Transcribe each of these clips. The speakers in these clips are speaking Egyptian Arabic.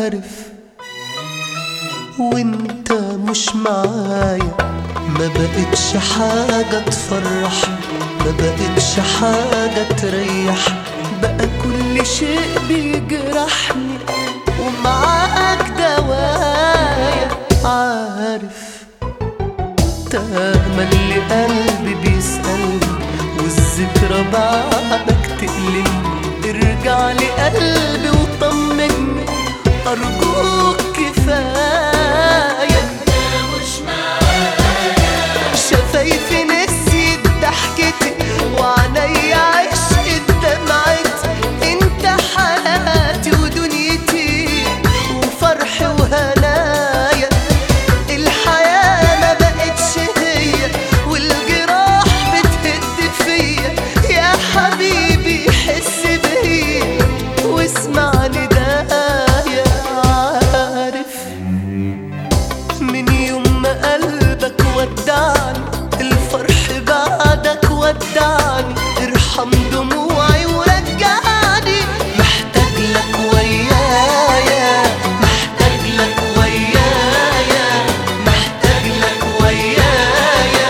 عارف وانت مش معايا ما بقتش حاجة تفرح ما بقتش حاجة تريح بقى كل شيء بيجرحني ومعاك دوايا عارف تامل قلبي بيسألني والذكرى بعدك تألمني ارجع لي قلبي وطمني أرجوك كفاية شفايفي نسيت ضحكتي وعينيا عشقت دمعتي انت حياتي ودنيتي وفرحي وهنايا الحياة ما بقتش هي والجراح بتهد فيا يا حبيبي حس بيا واسمع ندايا عارف من يوم ما قلبك ودعني الفرح بعدك ودعني ارحم دموعي ورجعني محتاج لك ويايا محتاج لك ويايا محتاج لك ويايا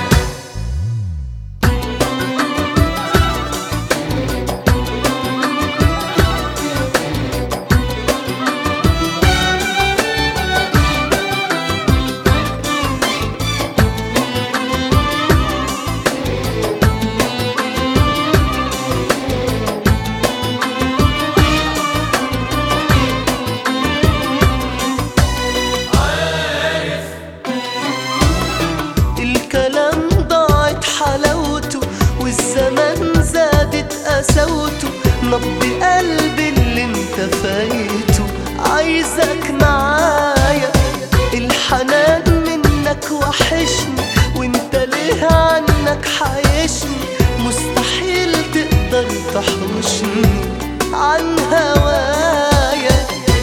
الكلام ضاعت حلاوته والزمان زادت قساوته نبض قلبي اللي انت فايته عايزك معايا الحنان منك وحشني وانت ليه عنك حايشني مستحيل تقدر تحوشني عن هوايا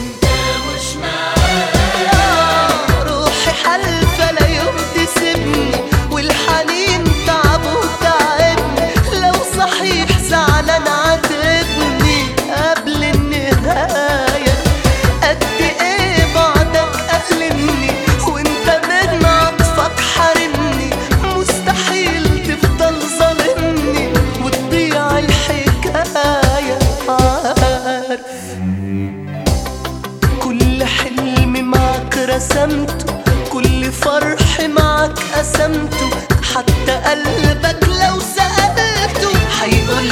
آه، روحي حلفة لا يوم تسيبني والحنين تعب وتعبني لو صحيح زعلان عاتبني قبل النهاية قد ايه بعدك ألمني وانت من عطفك حارمني مستحيل تفضل ظالمني وتضيع الحكاية عارف كل حلم معك رسمته كل فرح معك قسمته حتى قلبك لو سألته هيقول